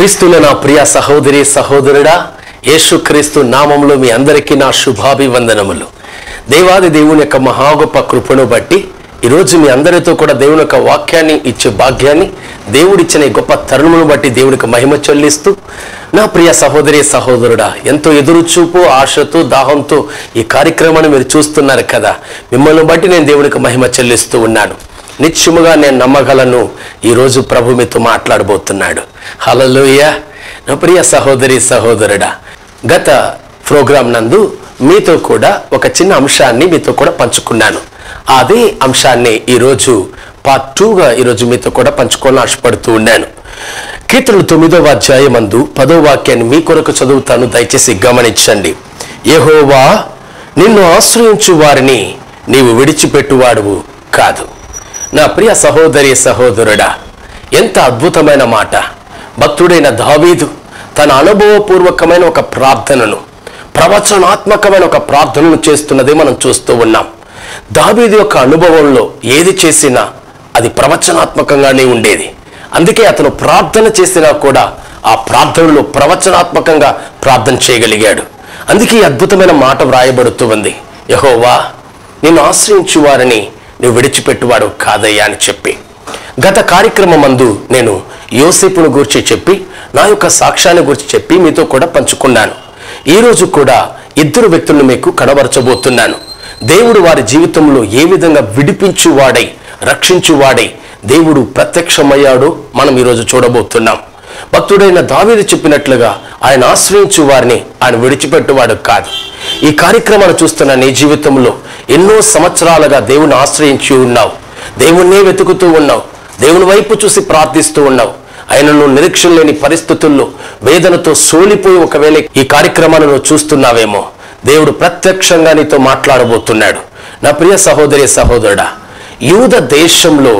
క్రీస్తుల నా ప్రియ సహోదరి సహోదరుడా యేసుక్రీస్తు నామంలో మీ అందరికీ నా శుభాభివందనములు దేవాది దేవుని యొక్క మహా గొప్ప కృపను బట్టి ఈరోజు మీ అందరితో కూడా దేవుని యొక్క వాక్యాన్ని ఇచ్చే భాగ్యాన్ని దేవుడిచ్చిన ఈ గొప్ప తరుణమును బట్టి దేవునికి మహిమ చెల్లిస్తూ నా ప్రియ సహోదరి సహోదరుడా ఎంతో ఎదురు చూపు ఆశతో దాహంతో ఈ కార్యక్రమాన్ని మీరు చూస్తున్నారు కదా మిమ్మల్ని బట్టి నేను దేవునికి మహిమ చెల్లిస్తూ ఉన్నాను నిత్యముగా నేను నమ్మగలను ఈరోజు ప్రభు మీతో మాట్లాడబోతున్నాడు హలలోయ నా ప్రియ సహోదరి సహోదరుడా గత ప్రోగ్రాం నందు మీతో కూడా ఒక చిన్న అంశాన్ని మీతో కూడా పంచుకున్నాను అదే అంశాన్ని ఈరోజు పార్ట్ టూగా ఈరోజు మీతో కూడా పంచుకోవాలని ఆశపడుతూ ఉన్నాను కీర్తనలు తొమ్మిదవ అధ్యాయమందు పదో వాక్యాన్ని మీ కొరకు చదువుతాను దయచేసి గమనించండి యెహోవా నిన్ను ఆశ్రయించు వారిని నీవు విడిచిపెట్టువాడువు కాదు నా ప్రియ సహోదరి సహోదరుడా ఎంత అద్భుతమైన మాట భక్తుడైన దావీదు తన అనుభవపూర్వకమైన ఒక ప్రార్థనను ప్రవచనాత్మకమైన ఒక ప్రార్థనను చేస్తున్నది మనం చూస్తూ ఉన్నాం దావీదు యొక్క అనుభవంలో ఏది చేసినా అది ప్రవచనాత్మకంగానే ఉండేది అందుకే అతను ప్రార్థన చేసినా కూడా ఆ ప్రార్థనలో ప్రవచనాత్మకంగా ప్రార్థన చేయగలిగాడు అందుకే ఈ అద్భుతమైన మాట వ్రాయబడుతూ ఉంది యహోవా నిన్ను ఆశ్రయించు వారిని నువ్వు విడిచిపెట్టువాడు కాదయ్యా అని చెప్పి గత కార్యక్రమం మందు నేను యోసేపును గురించి చెప్పి నా యొక్క సాక్ష్యాన్ని గురించి చెప్పి మీతో కూడా పంచుకున్నాను ఈ రోజు కూడా ఇద్దరు వ్యక్తులను మీకు కనబరచబోతున్నాను దేవుడు వారి జీవితంలో ఏ విధంగా విడిపించువాడై రక్షించువాడై దేవుడు ప్రత్యక్షమయ్యాడో మనం ఈరోజు చూడబోతున్నాం భక్తుడైన దావీదు చెప్పినట్లుగా ఆయన ఆశ్రయించు వారిని ఆయన విడిచిపెట్టువాడు కాదు ఈ కార్యక్రమాన్ని చూస్తున్న నీ జీవితంలో ఎన్నో సంవత్సరాలుగా దేవుని ఆశ్రయించి ఉన్నావు దేవుణ్ణే వెతుకుతూ ఉన్నావు దేవుని వైపు చూసి ప్రార్థిస్తూ ఉన్నావు ఆయనను నిరీక్షణ లేని పరిస్థితుల్లో వేదనతో సోలిపోయి ఒకవేళ ఈ కార్యక్రమాన్ని నువ్వు చూస్తున్నావేమో దేవుడు ప్రత్యక్షంగా నీతో మాట్లాడబోతున్నాడు నా ప్రియ సహోదరి సహోదరుడా యూద దేశంలో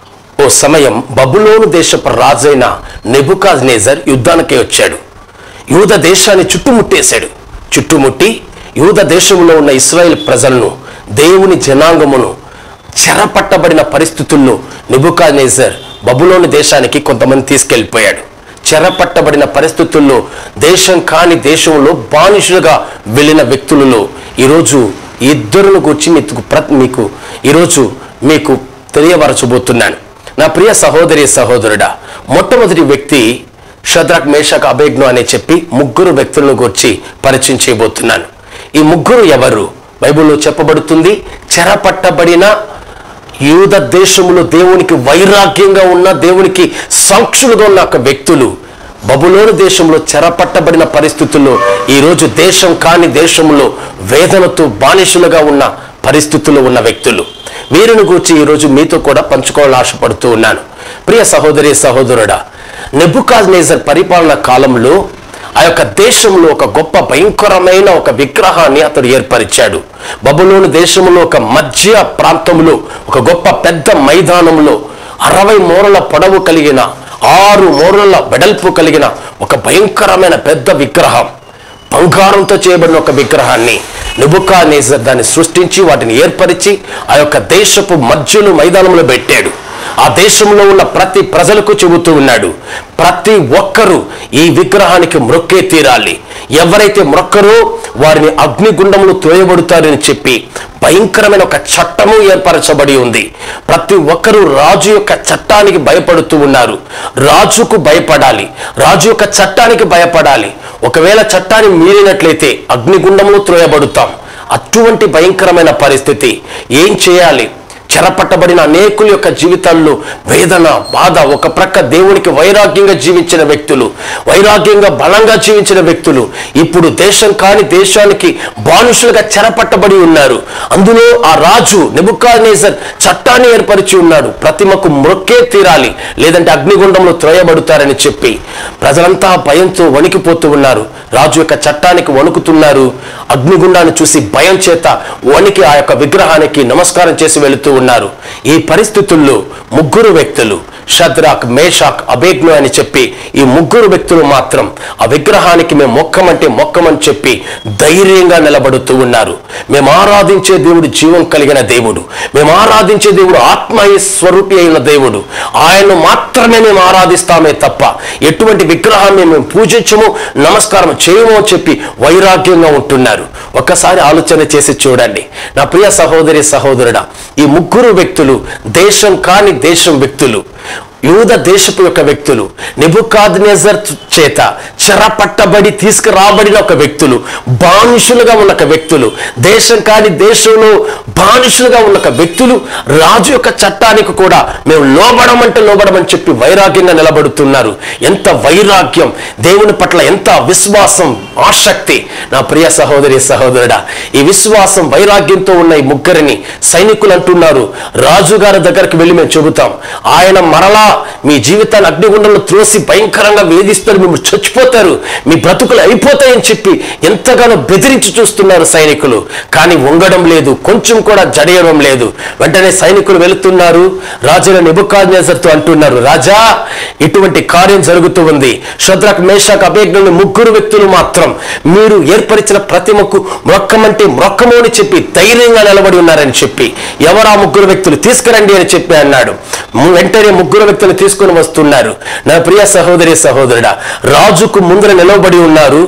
ఓ సమయం బబులోను దేశపు రాజైన నెబుకాజ్ నేజర్ యుద్ధానికి వచ్చాడు యూద దేశాన్ని చుట్టుముట్టేశాడు చుట్టుముట్టి యూద దేశంలో ఉన్న ఇస్రాయేల్ ప్రజలను దేవుని జనాంగమును చెరపట్టబడిన పరిస్థితుల్లో నెబుకానేజర్ బబులోని దేశానికి కొంతమంది తీసుకెళ్ళిపోయాడు చెరపట్టబడిన పరిస్థితుల్లో దేశం కాని దేశంలో బానిసులుగా వెళ్ళిన వ్యక్తులలో ఈరోజు ఇద్దరును గురించి మీకు ప్ర మీకు ఈరోజు మీకు తెలియపరచబోతున్నాను నా ప్రియ సహోదరి సహోదరుడా మొట్టమొదటి వ్యక్తి షద్రక్ మేషక్ అబేగ్ను అనే చెప్పి ముగ్గురు వ్యక్తులను గురించి పరిచయం చేయబోతున్నాను ఈ ముగ్గురు ఎవరు బైబిల్లో చెప్పబడుతుంది చెరపట్టబడిన యూద దేశములో దేవునికి వైరాగ్యంగా ఉన్న దేవునికి సాక్షులుగా ఉన్న ఒక వ్యక్తులు బబులోని దేశంలో చెరపట్టబడిన పరిస్థితుల్లో ఈరోజు దేశం కాని దేశంలో వేదనతో బానిసులుగా ఉన్న పరిస్థితుల్లో ఉన్న వ్యక్తులు వీరిని గురించి ఈరోజు మీతో కూడా పంచుకోవాలని ఆశపడుతూ ఉన్నాను ప్రియ సహోదరి సహోదరుడా నెబుకాజ్ నేజర్ పరిపాలన కాలంలో ఆ యొక్క దేశంలో ఒక గొప్ప భయంకరమైన ఒక విగ్రహాన్ని అతడు ఏర్పరిచాడు బబులోని దేశంలో ఒక మధ్య ప్రాంతంలో ఒక గొప్ప పెద్ద మైదానంలో అరవై మూరల పొడవు కలిగిన ఆరు మూరల వెడల్పు కలిగిన ఒక భయంకరమైన పెద్ద విగ్రహం బంగారంతో చేయబడిన ఒక విగ్రహాన్ని నెబుకా నేజర్ దాన్ని సృష్టించి వాటిని ఏర్పరిచి ఆ యొక్క దేశపు మధ్యలో మైదానంలో పెట్టాడు ఆ దేశంలో ఉన్న ప్రతి ప్రజలకు చెబుతూ ఉన్నాడు ప్రతి ఒక్కరూ ఈ విగ్రహానికి మొక్కే తీరాలి ఎవరైతే మొక్కరో వారిని అగ్నిగుండంలో తోయబడుతారని చెప్పి భయంకరమైన ఒక చట్టము ఏర్పరచబడి ఉంది ప్రతి ఒక్కరూ రాజు యొక్క చట్టానికి భయపడుతూ ఉన్నారు రాజుకు భయపడాలి రాజు యొక్క చట్టానికి భయపడాలి ఒకవేళ చట్టాన్ని మీరినట్లయితే అగ్నిగుండంలో త్రోయబడుతాం అటువంటి భయంకరమైన పరిస్థితి ఏం చేయాలి చెరపట్టబడిన అనేకుల యొక్క జీవితాల్లో వేదన బాధ ఒక ప్రక్క దేవునికి వైరాగ్యంగా జీవించిన వ్యక్తులు వైరాగ్యంగా బలంగా జీవించిన వ్యక్తులు ఇప్పుడు దేశం కాని దేశానికి బానుషులుగా చెరపట్టబడి ఉన్నారు అందులో ఆ రాజు నెబుకానేజర్ చట్టాన్ని ఏర్పరిచి ఉన్నాడు ప్రతిమకు మొక్కే తీరాలి లేదంటే అగ్నిగుండంలో త్రోయబడుతారని చెప్పి ప్రజలంతా భయంతో వణికిపోతూ ఉన్నారు రాజు యొక్క చట్టానికి వణుకుతున్నారు అగ్నిగుండాన్ని చూసి భయం చేత వణికి ఆ యొక్క విగ్రహానికి నమస్కారం చేసి వెళుతూ ఉన్నారు ఈ పరిస్థితుల్లో ముగ్గురు వ్యక్తులు షద్రాక్ మేషాక్ అబేగ్ను అని చెప్పి ఈ ముగ్గురు వ్యక్తులు మాత్రం ఆ విగ్రహానికి మేము మొక్కమంటే మొక్కమని చెప్పి ధైర్యంగా నిలబడుతూ ఉన్నారు మేము ఆరాధించే దేవుడు జీవం కలిగిన దేవుడు మేము ఆరాధించే దేవుడు ఆత్మయ స్వరూపి అయిన దేవుడు ఆయన్ను మాత్రమే మేము ఆరాధిస్తామే తప్ప ఎటువంటి విగ్రహాన్ని మేము పూజించము నమస్కారం చేయము అని చెప్పి వైరాగ్యంగా ఉంటున్నారు ఒక్కసారి ఆలోచన చేసి చూడండి నా ప్రియ సహోదరి సహోదరుడా ఈ ముగ్గురు వ్యక్తులు దేశం కాని దేశం వ్యక్తులు యూద దేశపు యొక్క వ్యక్తులు నెబుకాద్నేజర్ చేత చెరపట్టబడి తీసుకురాబడిన ఒక వ్యక్తులు బానిషులుగా ఉన్న ఒక వ్యక్తులు దేశం కాని దేశంలో బానిషులుగా ఉన్న ఒక వ్యక్తులు రాజు యొక్క చట్టానికి కూడా మేము లోబడమంటే లోబడమని చెప్పి వైరాగ్యంగా నిలబడుతున్నారు ఎంత వైరాగ్యం దేవుని పట్ల ఎంత విశ్వాసం ఆసక్తి నా ప్రియ సహోదరి సహోదరుడా ఈ విశ్వాసం వైరాగ్యంతో ఉన్న ఈ ముగ్గురిని సైనికులు అంటున్నారు రాజుగారి దగ్గరికి వెళ్ళి మేము చెబుతాం ఆయన మరలా మీ జీవితాన్ని అగ్నిగుండంలో త్రోసి భయంకరంగా వేధిస్తారు మేము చచ్చిపోతారు మీ బ్రతుకులు అయిపోతాయని చెప్పి ఎంతగానో బెదిరించి చూస్తున్నారు సైనికులు కానీ వంగడం లేదు కొంచెం కూడా జడయడం లేదు వెంటనే సైనికులు వెళుతున్నారు రాజుల నిబుకాజ్ఞతో అంటున్నారు రాజా ఇటువంటి కార్యం జరుగుతూ ఉంది శద్రక్ మేషాక్ అభేజ్ఞులు ముగ్గురు వ్యక్తులు మాత్రం మీరు ఏర్పరిచిన ప్రతిమకు మ్రొక్కమంటే మ్రొక్కము అని చెప్పి ధైర్యంగా నిలబడి ఉన్నారని చెప్పి ఎవరు ఆ ముగ్గురు వ్యక్తులు తీసుకురండి అని చెప్పి అన్నాడు ము- వెంటనే ముగ్గురు వ్యక్తులు తీసుకొని వస్తున్నారు నా ప్రియ సహోదరి సహోదరుడా రాజుకు ముందర నిలబడి ఉన్నారు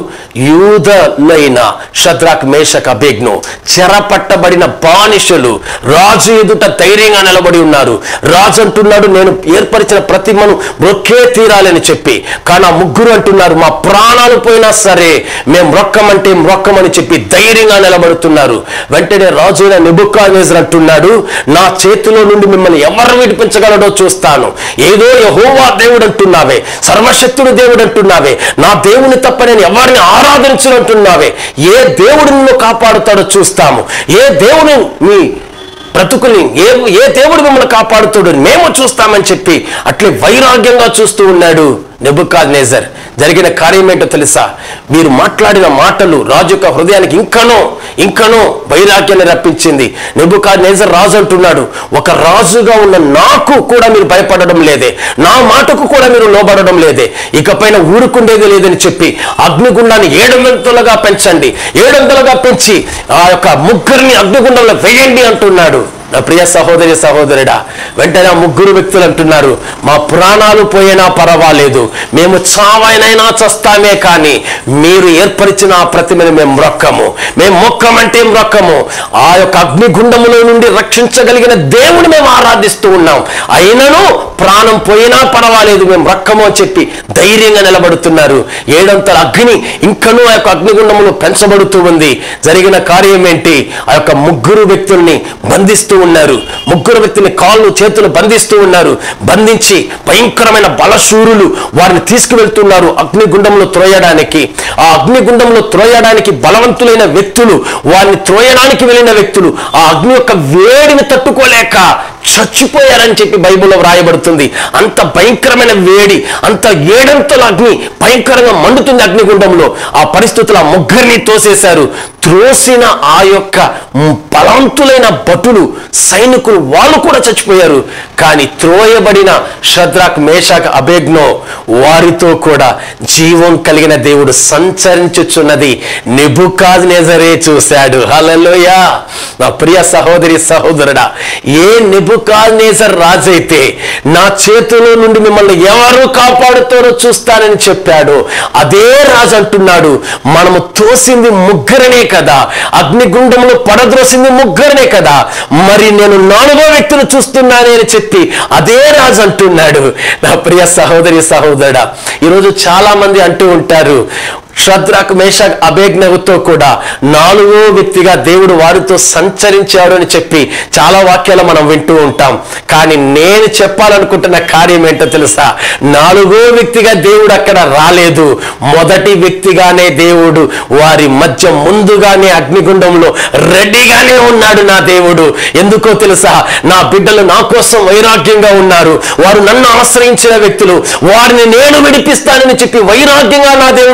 యూదలైన షద్రాక్ మేషక్ అభేజ్ఞు చెరపట్టబడిన బానిసలు రాజు ఎదుట ధైర్యంగా నిలబడి ఉన్నారు రాజు అంటున్నాడు నేను ఏర్పరిచిన ప్రతిమను మొక్కే తీరాలని చెప్పి కానీ ఆ ముగ్గురు అంటున్నారు మా ప్రాణాలు పోయినా సరే మేము రొక్కమంటే రొక్కమని చెప్పి ధైర్యంగా నిలబడుతున్నారు వెంటనే రాజు అయిన నెబుకానేజర్ అంటున్నాడు నా చేతిలో నుండి మిమ్మల్ని ఎవరు విడిపించగలడో చూస్తాను ఏదో యహోవా దేవుడు అంటున్నావే సర్వశక్తుడు దేవుడు అంటున్నావే నా దేవుని తప్ప నేను ఎవరిని ఆరాధించనంటున్నావే ఏ దేవుడు నిన్ను కాపాడుతాడో చూస్తాము ఏ దేవుని మీ బ్రతుకుని ఏ ఏ దేవుడు మిమ్మల్ని కాపాడుతాడు మేము చూస్తామని చెప్పి అట్లే వైరాగ్యంగా చూస్తూ ఉన్నాడు నెబుకాద్ నేజర్ జరిగిన కార్యం ఏంటో తెలుసా మీరు మాట్లాడిన మాటలు రాజు యొక్క హృదయానికి ఇంకనో ఇంకనో వైరాగ్యాన్ని రప్పించింది నెబుకాద్ నేజర్ రాజు అంటున్నాడు ఒక రాజుగా ఉన్న నాకు కూడా మీరు భయపడడం లేదే నా మాటకు కూడా మీరు లోబడడం లేదే ఇకపైన ఊరుకుండేది లేదని చెప్పి అగ్నిగుండాన్ని ఏడంతలుగా పెంచండి ఏడంతలుగా పెంచి ఆ యొక్క ముగ్గురిని అగ్నిగుండంలో వేయండి అంటున్నాడు నా ప్రియ సహోదరి సహోదరుడా వెంటనే ఆ ముగ్గురు వ్యక్తులు అంటున్నారు మా ప్రాణాలు పోయినా పర్వాలేదు మేము చావైనైనా చస్తామే కానీ మీరు ఏర్పరిచిన ఆ ప్రతిమని మేము మొక్కము మేము మొక్కమంటే మొక్కము ఆ యొక్క అగ్నిగుండములో నుండి రక్షించగలిగిన దేవుని మేము ఆరాధిస్తూ ఉన్నాం అయినను ప్రాణం పోయినా పర్వాలేదు మేము రక్కము అని చెప్పి ధైర్యంగా నిలబడుతున్నారు ఏడంతల అగ్ని ఇంకనూ ఆ యొక్క అగ్నిగుండములు పెంచబడుతూ ఉంది జరిగిన కార్యం ఏంటి ఆ యొక్క ముగ్గురు వ్యక్తుల్ని బంధిస్తూ ఉన్నారు ముగ్గురు వ్యక్తుల్ని కాళ్ళు చేతులు బంధిస్తూ ఉన్నారు బంధించి భయంకరమైన బలశూరులు వారిని తీసుకువెళ్తున్నారు అగ్నిగుండంలో త్రోయడానికి ఆ అగ్నిగుండంలో త్రోయడానికి బలవంతులైన వ్యక్తులు వారిని త్రోయడానికి వెళ్ళిన వ్యక్తులు ఆ అగ్ని యొక్క వేడిని తట్టుకోలేక చచ్చిపోయారని చెప్పి బైబిల్లో వ్రాయబడుతుంది అంత భయంకరమైన వేడి అంత ఏడంతల అగ్ని భయంకరంగా మండుతుంది అగ్నిగుండంలో ఆ పరిస్థితులు ఆ ముగ్గురిని తోసేశారు త్రోసిన ఆ యొక్క బలవంతులైన భటులు సైనికులు వాళ్ళు కూడా చచ్చిపోయారు కానీ త్రోయబడిన షద్రాక్ మేషాక్ అబేగ్నో వారితో కూడా జీవం కలిగిన దేవుడు సంచరించుచున్నది నెబుకాజ్ నెజరే చూశాడు హలలోయ నా ప్రియ సహోదరి సహోదరుడా ఏ నెబుకాజ్ నేజర్ రాజైతే నా చేతిలో నుండి మిమ్మల్ని ఎవరు కాపాడుతారో చూస్తానని చెప్పాడు అదే రాజు అంటున్నాడు మనము తోసింది ముగ్గురనే కదా అగ్నిగుండంలో పడద్రోసింది ముగ్గురనే కదా మరి నేను నాలుగో వ్యక్తిని చూస్తున్నానే అని చెప్పి అదే రాజు అంటున్నాడు నా ప్రియ సహోదరి సహోదరుడా ఈరోజు చాలా మంది అంటూ ఉంటారు షద్రాక్ మేషక్ అభేజ్ఞతో కూడా నాలుగో వ్యక్తిగా దేవుడు వారితో సంచరించాడు అని చెప్పి చాలా వాక్యాలు మనం వింటూ ఉంటాం కానీ నేను చెప్పాలనుకుంటున్న కార్యం ఏంటో తెలుసా నాలుగో వ్యక్తిగా దేవుడు అక్కడ రాలేదు మొదటి వ్యక్తిగానే దేవుడు వారి మధ్య ముందుగానే అగ్నిగుండంలో రెడీగానే ఉన్నాడు నా దేవుడు ఎందుకో తెలుసా నా బిడ్డలు నా కోసం వైరాగ్యంగా ఉన్నారు వారు నన్ను ఆశ్రయించిన వ్యక్తులు వారిని నేను విడిపిస్తానని చెప్పి వైరాగ్యంగా నా దేవుడు ముందుగా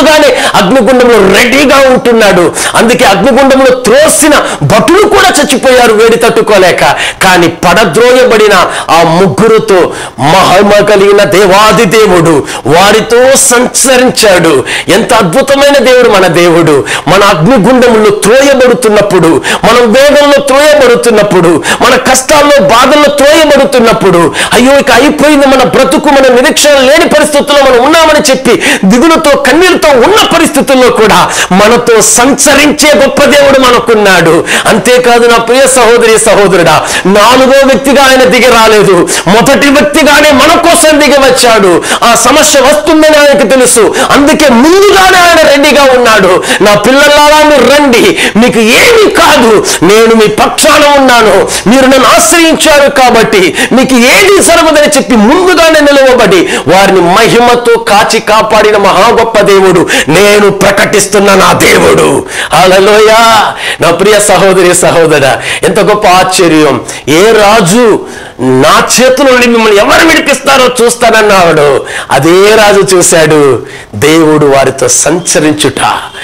ముందుగానే అగ్నిగుండంలో రెడీగా ఉంటున్నాడు అందుకే అగ్నిగుండంలో త్రోసిన భటులు కూడా చచ్చిపోయారు వేడి తట్టుకోలేక కానీ పడద్రోయబడిన ఆ ముగ్గురుతో మహిమ కలిగిన దేవాది దేవుడు వారితో సంచరించాడు ఎంత అద్భుతమైన దేవుడు మన దేవుడు మన అగ్నిగుండములో త్రోయబడుతున్నప్పుడు మనం వేగంలో త్రోయబడుతున్నప్పుడు మన కష్టాల్లో బాధల్లో త్రోయబడుతున్నప్పుడు అయ్యో ఇక అయిపోయింది మన బ్రతుకు మన నిరీక్షణ లేని పరిస్థితుల్లో మనం ఉన్నామని చెప్పి దిగులుతో కన్నీళ్ళతో ఉన్న పరిస్థితుల్లో కూడా మనతో సంచరించే గొప్ప దేవుడు మనకున్నాడు అంతేకాదు నా ప్రియ సహోదరి సహోదరుడా నాలుగో వ్యక్తిగా ఆయన దిగి రాలేదు మొదటి వ్యక్తిగానే మన కోసం దిగి వచ్చాడు ఆ సమస్య వస్తుందని ఆయనకు తెలుసు అందుకే ముందుగానే ఆయన రెడీగా ఉన్నాడు నా పిల్లలారా మీరు రండి మీకు ఏమీ కాదు నేను మీ పక్షాన ఉన్నాను మీరు నన్ను ఆశ్రయించారు కాబట్టి మీకు ఏది జరగదని చెప్పి ముందుగానే నిలవబడి వారిని మహిమతో కాచి కాపాడిన మహా గొప్ప దేవుడు నేను ప్రకటిస్తున్న నా దేవుడు అలలోయ నా ప్రియ సహోదరి సహోదర ఎంత గొప్ప ఆశ్చర్యం ఏ రాజు నా చేతిలో నుండి మిమ్మల్ని ఎవరు విడిపిస్తారో చూస్తానన్నాడు అదే రాజు చూశాడు దేవుడు వారితో సంచరించుట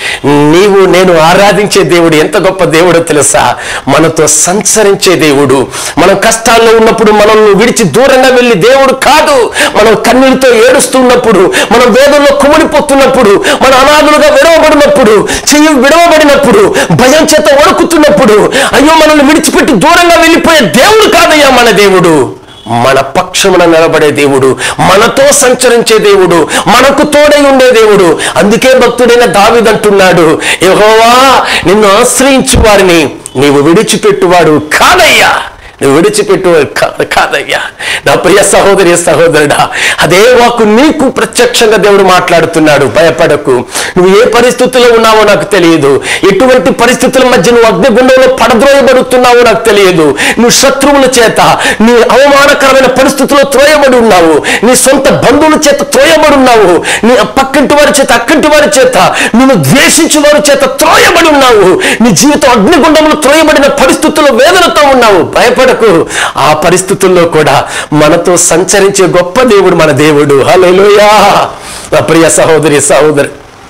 నీవు నేను ఆరాధించే దేవుడు ఎంత గొప్ప దేవుడో తెలుసా మనతో సంచరించే దేవుడు మనం కష్టాల్లో ఉన్నప్పుడు మనల్ని విడిచి దూరంగా వెళ్ళి దేవుడు కాదు మనం కన్నీటితో ఏడుస్తున్నప్పుడు మనం వేదంలో కుమిడిపోతున్నప్పుడు మన అనాథులుగా విడవబడినప్పుడు చెయ్యి విడవబడినప్పుడు భయం చేత వణుకుతున్నప్పుడు అయ్యో మనల్ని విడిచిపెట్టి దూరంగా వెళ్ళిపోయే దేవుడు కాదయ్యా మన దేవుడు మన పక్షమున నిలబడే దేవుడు మనతో సంచరించే దేవుడు మనకు తోడై ఉండే దేవుడు అందుకే భక్తుడైన దావిదంటున్నాడు యెహోవా నిన్ను ఆశ్రయించు వారిని నీవు విడిచిపెట్టువాడు కాదయ్యా నువ్వు విడిచిపెట్టు కా- కాదయ్యా నా ప్రియ సహోదరి సహోదరుడా అదే వాకు నీకు ప్రత్యక్షంగా దేవుడు మాట్లాడుతున్నాడు భయపడకు నువ్వు ఏ పరిస్థితుల్లో ఉన్నావో నాకు తెలియదు ఎటువంటి పరిస్థితుల మధ్య నువ్వు అగ్నిగుండంలో పడద్రోయబడుతున్నావో నాకు తెలియదు నువ్వు శత్రువుల చేత నీ అవమానకరమైన పరిస్థితుల్లో త్రోయబడి ఉన్నావు నీ సొంత బంధువుల చేత త్రోయబడి ఉన్నావు నీ పక్కింటి వారి చేత అక్కింటి వారి చేత నిన్ను ద్వేషించు వారి చేత త్రోయబడి ఉన్నావు నీ జీవితం అగ్నిగుండంలో త్రోయబడిన పరిస్థితుల్లో వేదనతో ఉన్నావు భయపడకు ఆ పరిస్థితుల్లో కూడా మనతో సంచరించే గొప్ప దేవుడు మన దేవుడు హల్లెలూయా నా ప్రియ సహోదరి సహోదరు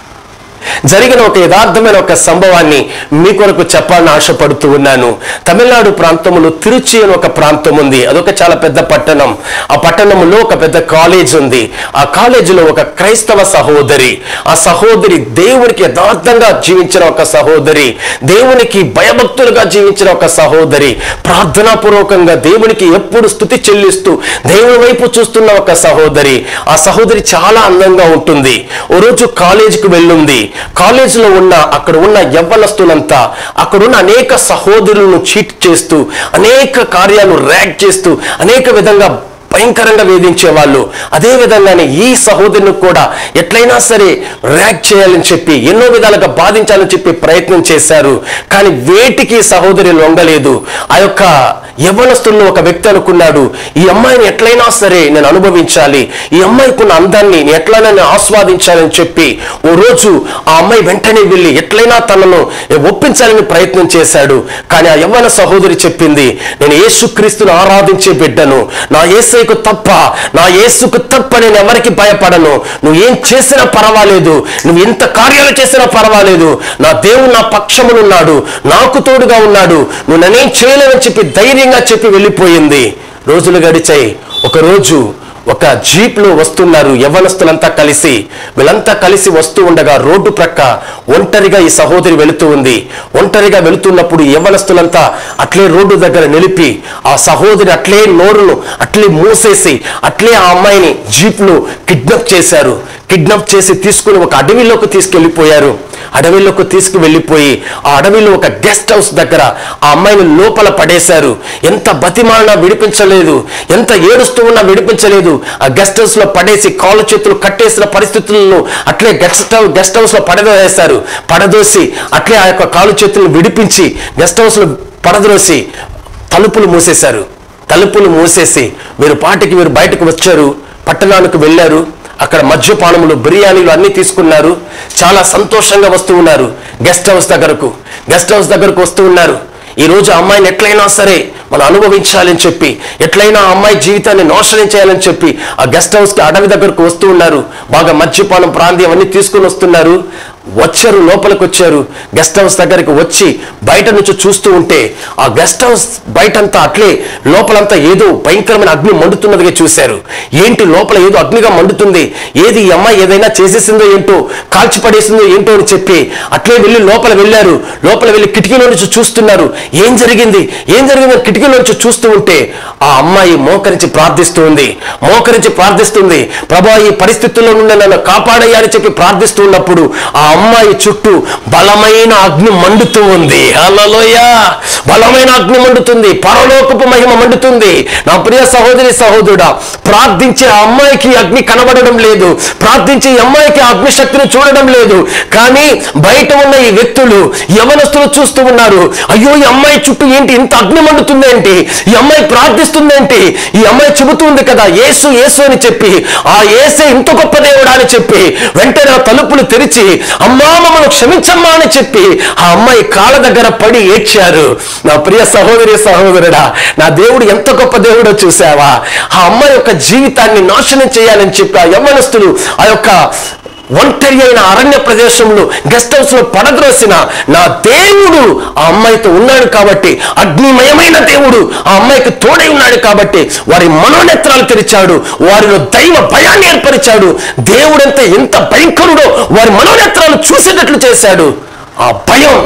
జరిగిన ఒక యథార్థమైన ఒక సంభవాన్ని మీ కొరకు చెప్పాలని ఆశపడుతూ ఉన్నాను తమిళనాడు ప్రాంతంలో తిరుచి అని ఒక ప్రాంతం ఉంది అదొక చాలా పెద్ద పట్టణం ఆ పట్టణంలో ఒక పెద్ద కాలేజ్ ఉంది ఆ కాలేజీలో ఒక క్రైస్తవ సహోదరి ఆ సహోదరి దేవునికి యథార్థంగా జీవించిన ఒక సహోదరి దేవునికి భయభక్తులుగా జీవించిన ఒక సహోదరి ప్రార్థనాపూర్వకంగా దేవునికి ఎప్పుడు స్థుతి చెల్లిస్తూ దేవుని వైపు చూస్తున్న ఒక సహోదరి ఆ సహోదరి చాలా అందంగా ఉంటుంది ఓ రోజు కాలేజీకి వెళ్ళుంది కాలేజీలో ఉన్న అక్కడ ఉన్న యవ్వనస్తులంతా అక్కడున్న అనేక సహోదరులను చీట్ చేస్తూ అనేక కార్యాలు ర్యాక్ చేస్తూ అనేక విధంగా భయంకరంగా వేధించే వాళ్ళు అదే విధంగానే ఈ సహోదరుని కూడా ఎట్లయినా సరే ర్యాక్ చేయాలని చెప్పి ఎన్నో విధాలుగా బాధించాలని చెప్పి ప్రయత్నం చేశారు కానీ వేటికి సహోదరి లొంగలేదు ఆ యొక్క యవ్వనస్తుల్లో ఒక వ్యక్తి అనుకున్నాడు ఈ అమ్మాయిని ఎట్లయినా సరే నేను అనుభవించాలి ఈ అమ్మాయికి ఉన్న అందాన్ని నేను ఎట్లైనా నేను ఆస్వాదించాలని చెప్పి ఓ రోజు ఆ అమ్మాయి వెంటనే వెళ్ళి ఎట్లయినా తనను ఒప్పించాలని ప్రయత్నం చేశాడు కానీ ఆ యవ్వన సహోదరి చెప్పింది నేను యేసుక్రీస్తును ఆరాధించే బిడ్డను నా యేసయ్యకు తప్ప నా యేసుకు తప్ప నేను ఎవరికి భయపడను నువ్వు ఏం చేసినా పర్వాలేదు నువ్వు ఎంత కార్యాలు చేసినా పర్వాలేదు నా దేవుడు నా పక్షమునున్నాడు నాకు తోడుగా ఉన్నాడు నువ్వు నన్నేం చేయలేవని చెప్పి ధైర్యంగా చెప్పి వెళ్ళిపోయింది రోజులు గడిచాయి ఒక రోజు ఒక జీప్లో వస్తున్నారు యవ్వనస్తులంతా కలిసి వీళ్ళంతా కలిసి వస్తూ ఉండగా రోడ్డు ప్రక్క ఒంటరిగా ఈ సహోదరి వెళుతూ ఉంది ఒంటరిగా వెళుతున్నప్పుడు ఈ యవ్వనస్తులంతా అట్లే రోడ్డు దగ్గర నిలిపి ఆ సహోదరి అట్లే నోరును అట్లే మూసేసి అట్లే ఆ అమ్మాయిని జీప్లో కిడ్నాప్ చేశారు కిడ్నాప్ చేసి తీసుకుని ఒక అడవిలోకి తీసుకెళ్లిపోయారు అడవిలోకి తీసుకు వెళ్ళిపోయి ఆ అడవిలో ఒక గెస్ట్ హౌస్ దగ్గర ఆ అమ్మాయిని లోపల పడేశారు ఎంత బతిమాలినా విడిపించలేదు ఎంత ఏడుస్తూ ఉన్నా విడిపించలేదు ఆ గెస్ట్ హౌస్ లో పడేసి కాళ్ళు చేతులు కట్టేసిన పరిస్థితులను అట్లే గెస్ట్ హౌస్ గెస్ట్ హౌస్ లో పడదోసేశారు పడదోసి అట్లే ఆ యొక్క కాళ్ళు చేతులను విడిపించి గెస్ట్ హౌస్ లో పడద్రోసి తలుపులు మూసేశారు తలుపులు మూసేసి వీరు పాటికి వీరు బయటకు వచ్చారు పట్టణానికి వెళ్ళారు అక్కడ మద్యపానములు బిర్యానీలు అన్ని తీసుకున్నారు చాలా సంతోషంగా వస్తూ ఉన్నారు గెస్ట్ హౌస్ దగ్గరకు గెస్ట్ హౌస్ దగ్గరకు వస్తూ ఉన్నారు ఈ రోజు ఆ అమ్మాయిని ఎట్లయినా సరే మనం అనుభవించాలని చెప్పి ఎట్లయినా ఆ అమ్మాయి జీవితాన్ని నాశనం చేయాలని చెప్పి ఆ గెస్ట్ హౌస్కి అడవి దగ్గరకు వస్తూ ఉన్నారు బాగా మద్యపానం ప్రాంతీయం అన్ని తీసుకుని వస్తున్నారు వచ్చారు లోపలికి వచ్చారు గెస్ట్ హౌస్ దగ్గరికి వచ్చి బయట నుంచి చూస్తూ ఉంటే ఆ గెస్ట్ హౌస్ బయటంతా అట్లే లోపలంతా ఏదో భయంకరమైన అగ్ని మండుతున్నదిగా చూశారు ఏంటి లోపల ఏదో అగ్నిగా మండుతుంది ఏది ఈ అమ్మాయి ఏదైనా చేసేసిందో ఏంటో కాల్చి పడేసిందో ఏంటో అని చెప్పి అట్లే వెళ్ళి లోపల వెళ్ళారు లోపల వెళ్ళి కిటికీలో నుంచి చూస్తున్నారు ఏం జరిగింది ఏం జరిగింది కిటికీలో నుంచి చూస్తూ ఉంటే ఆ అమ్మాయి మోకరించి ప్రార్థిస్తూ ఉంది మోకరించి ప్రార్థిస్తుంది ప్రభా ఈ పరిస్థితుల్లో నుండి నన్ను కాపాడయ్యా అని చెప్పి ప్రార్థిస్తూ ఉన్నప్పుడు ఆ అమ్మాయి చుట్టూ బలమైన అగ్ని మండుతూ ఉంది హల్లెలూయ బలమైన అగ్ని మండుతుంది పరలోకపు మహిమ మండుతుంది నా ప్రియ సహోదరి సహోదరుడా ప్రార్థించే ఆ అమ్మాయికి అగ్ని కనబడడం లేదు ప్రార్థించే ఈ అమ్మాయికి ఆ అగ్ని శక్తిని చూడడం లేదు కానీ బయట ఉన్న ఈ వ్యక్తులు యవనస్తులు చూస్తూ ఉన్నారు అయ్యో ఈ అమ్మాయి చుట్టూ ఏంటి ఇంత అగ్ని మండుతుంది ఏంటి ఈ అమ్మాయి ప్రార్థిస్తుందేంటి ఈ అమ్మాయి చెబుతుంది కదా యేసు యేసు అని చెప్పి ఆ యేసే ఇంత గొప్ప దేవుడా అని చెప్పి వెంటనే ఆ తలుపులు తెరిచి అమ్మా మమ్మల్ని క్షమించమ్మా అని చెప్పి ఆ అమ్మాయి కాళ్ళ దగ్గర పడి ఏడ్చారు నా ప్రియ సహోదరి సహోదరుడా నా దేవుడు ఎంత గొప్ప దేవుడో చూసావా ఆ అమ్మాయి యొక్క జీవితాన్ని నాశనం చేయాలని చెప్పి ఆ యవ్వనస్తులు ఆ యొక్క ఒంటరి అయిన అరణ్య ప్రదేశంలో గెస్ట్ హౌస్ లో పడద్రోసిన నా దేవుడు ఆ అమ్మాయితో ఉన్నాడు కాబట్టి అగ్నిమయమైన దేవుడు ఆ అమ్మాయికి తోడై ఉన్నాడు కాబట్టి వారి మనోనేత్రాలు తెరిచాడు వారిలో దైవ భయాన్ని ఏర్పరిచాడు దేవుడంతా ఎంత భయంకరుడో వారి మనోనేత్రాలు చూసేటట్లు చేశాడు ఆ భయం